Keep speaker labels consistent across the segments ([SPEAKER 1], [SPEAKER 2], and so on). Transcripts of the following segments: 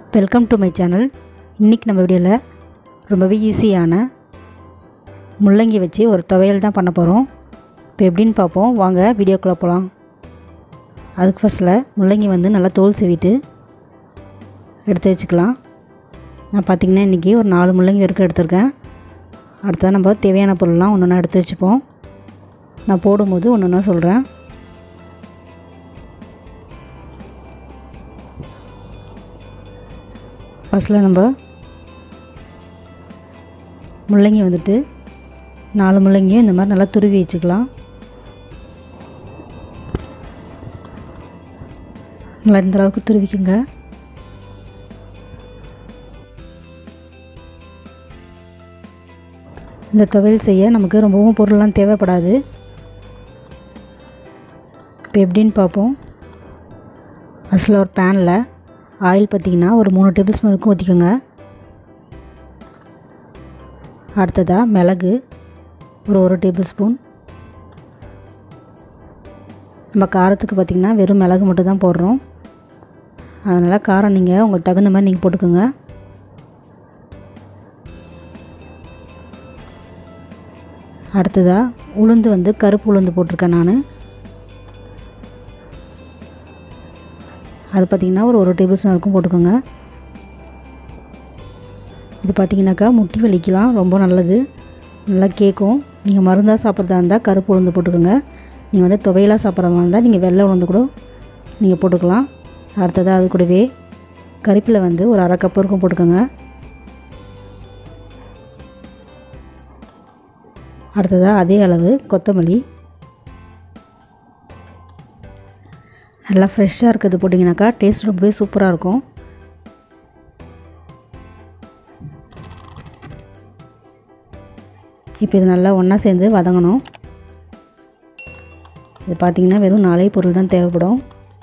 [SPEAKER 1] welcome to my channel இன்றைக்கி நம்ம வீடியோவில் ரொம்பவே ஈஸியான முள்ளங்கி வச்சு ஒரு துவையல் தான் பண்ண போகிறோம் இப்போ எப்படின்னு பார்ப்போம் வாங்க வீடியோக்குள்ளே போகலாம் அதுக்கு ஃபஸ்ட்டில் முள்ளங்கி வந்து நல்லா தோல் சீவிட்டு எடுத்து வச்சுக்கலாம் நான் பார்த்திங்கன்னா இன்றைக்கி ஒரு நாலு முள்ளங்கி வரைக்கும் எடுத்திருக்கேன் அடுத்தது நம்ம தேவையான பொருள்லாம் ஒன்று ஒன்றா எடுத்து வச்சுப்போம் நான் போடும்போது ஒன்று ஒன்றா சொல்கிறேன் ஃபஸ்ட்டில் நம்ம முள்ளங்கி வந்துட்டு நாலு முள்ளங்கியும் இந்த மாதிரி நல்லா துருவி வச்சுக்கலாம் நல்லா இந்த அளவுக்கு துருவிக்குங்க இந்த துவையல் செய்ய நமக்கு ரொம்பவும் பொருள்லாம் தேவைப்படாது இப்போ எப்படின்னு பார்ப்போம் ஃபஸ்ட்டில் ஒரு பேனில் ஆயில் பார்த்திங்கன்னா ஒரு மூணு டேபிள் ஸ்பூன் இருக்கும் ஊற்றிக்கோங்க அடுத்ததாக மிளகு ஒரு ஒரு டேபிள் ஸ்பூன் நம்ம காரத்துக்கு பார்த்திங்கன்னா வெறும் மிளகு மட்டும் தான் போடுறோம் அதனால் காரம் நீங்கள் உங்களுக்கு தகுந்த மாதிரி நீங்கள் போட்டுக்கோங்க அடுத்ததாக உளுந்து வந்து கருப்பு உளுந்து போட்டிருக்கேன் நான் அது பார்த்திங்கன்னா ஒரு ஒரு டேபிள் ஸ்பூன் வரைக்கும் போட்டுக்கோங்க இது பார்த்திங்கனாக்கா முட்டி வலிக்கலாம் ரொம்ப நல்லது நல்லா கேட்கும் நீங்கள் மருந்தாக சாப்பிட்றதா இருந்தால் கருப்பு உளுந்து போட்டுக்கோங்க நீங்கள் வந்து துவையலாக சாப்பிட்ற மாதிரி இருந்தால் நீங்கள் வெள்ளை உளுந்து கூட நீங்கள் போட்டுக்கலாம் அடுத்ததாக அது கூடவே கருப்பில் வந்து ஒரு அரை கப் வரைக்கும் போட்டுக்கோங்க அடுத்ததாக அதே அளவு கொத்தமல்லி நல்லா ஃப்ரெஷ்ஷாக இருக்கிறது போட்டிங்கனாக்கா டேஸ்ட் ரொம்பவே சூப்பராக இருக்கும் இப்போ இது நல்லா ஒன்றா சேர்ந்து வதங்கணும் இது பார்த்திங்கன்னா வெறும் நாலே பொருள் தான் தேவைப்படும்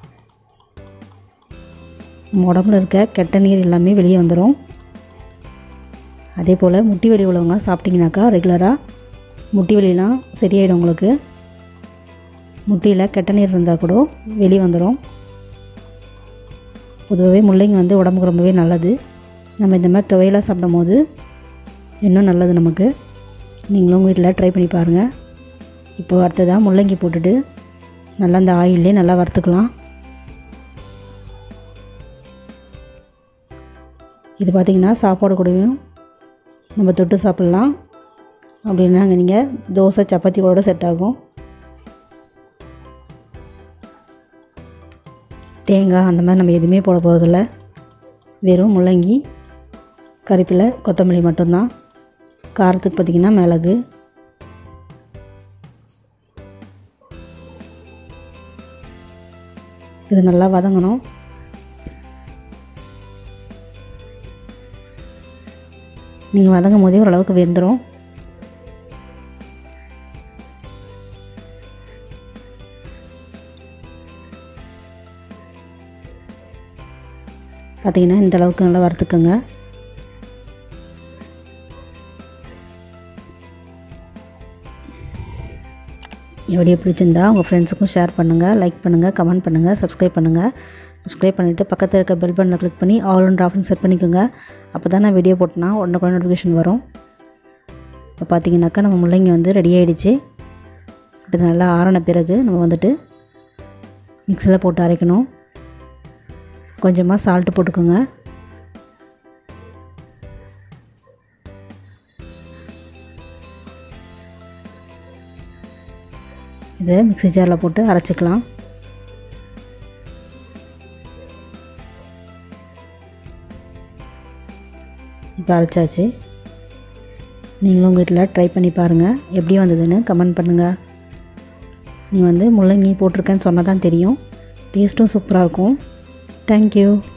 [SPEAKER 1] நம்ம உடம்புல இருக்க கெட்ட நீர் எல்லாமே வெளியே வந்துடும் அதே போல் முட்டி வலி உள்ளவங்க சாப்பிட்டிங்கனாக்கா ரெகுலராக முட்டி வலிலாம் சரியாயிடும் உங்களுக்கு முட்டியில் கெட்ட நீர் இருந்தால் கூட வெளியே வந்துடும் பொதுவாகவே முள்ளங்கி வந்து உடம்புக்கு ரொம்பவே நல்லது நம்ம இந்த மாதிரி துவையலாக சாப்பிடும் போது இன்னும் நல்லது நமக்கு நீங்களும் உங்கள் வீட்டில் ட்ரை பண்ணி பாருங்கள் இப்போது அடுத்ததாக முள்ளங்கி போட்டுட்டு நல்லா அந்த ஆயிலே நல்லா வறுத்துக்கலாம் இது பார்த்திங்கன்னா சாப்பாடு கூடயும் நம்ம தொட்டு சாப்பிட்லாம் அப்படின்னாங்க நீங்கள் தோசை சப்பாத்தி கூட செட் ஆகும் தேங்காய் அந்த மாதிரி நம்ம எதுவுமே போட போகிறதில்ல வெறும் முள்ளங்கி கறிப்பில் கொத்தமல்லி மட்டும்தான் காரத்துக்கு பார்த்திங்கன்னா மிளகு இது நல்லா வதங்கணும் நீங்கள் வதங்கும் போதே ஓரளவுக்கு வெந்துடும் பார்த்திங்கன்னா இந்த அளவுக்கு நல்லா வறுத்துக்கோங்க வீடியோ பிடிச்சிருந்தா உங்கள் ஃப்ரெண்ட்ஸுக்கும் ஷேர் பண்ணுங்கள் லைக் பண்ணுங்கள் கமெண்ட் பண்ணுங்கள் சப்ஸ்கிரைப் பண்ணுங்கள் சப்ஸ்கிரைப் பண்ணிவிட்டு பக்கத்தில் இருக்க பெல் பட்டனை கிளிக் பண்ணி ஆல் ஒன் ஆப்ஷன் செட் பண்ணிக்கோங்க அப்போ தான் நான் வீடியோ போட்டேன்னா உடனே கூட நோட்டிஃபிகேஷன் வரும் இப்போ பார்த்தீங்கன்னாக்கா நம்ம முள்ளங்கி வந்து ரெடி ஆகிடுச்சு இது நல்லா ஆறின பிறகு நம்ம வந்துட்டு மிக்சியில் போட்டு அரைக்கணும் கொஞ்சமாக சால்ட்டு போட்டுக்கோங்க இதை மிக்ஸி ஜாரில் போட்டு அரைச்சிக்கலாம் இப்போ அரைச்சாச்சு நீங்களும் உங்கள் வீட்டில் ட்ரை பண்ணி பாருங்கள் எப்படி வந்ததுன்னு கமெண்ட் பண்ணுங்கள் நீ வந்து முள்ளங்கி போட்டிருக்கேன்னு சொன்னால் தான் தெரியும் டேஸ்ட்டும் சூப்பராக இருக்கும் தேங்க்யூ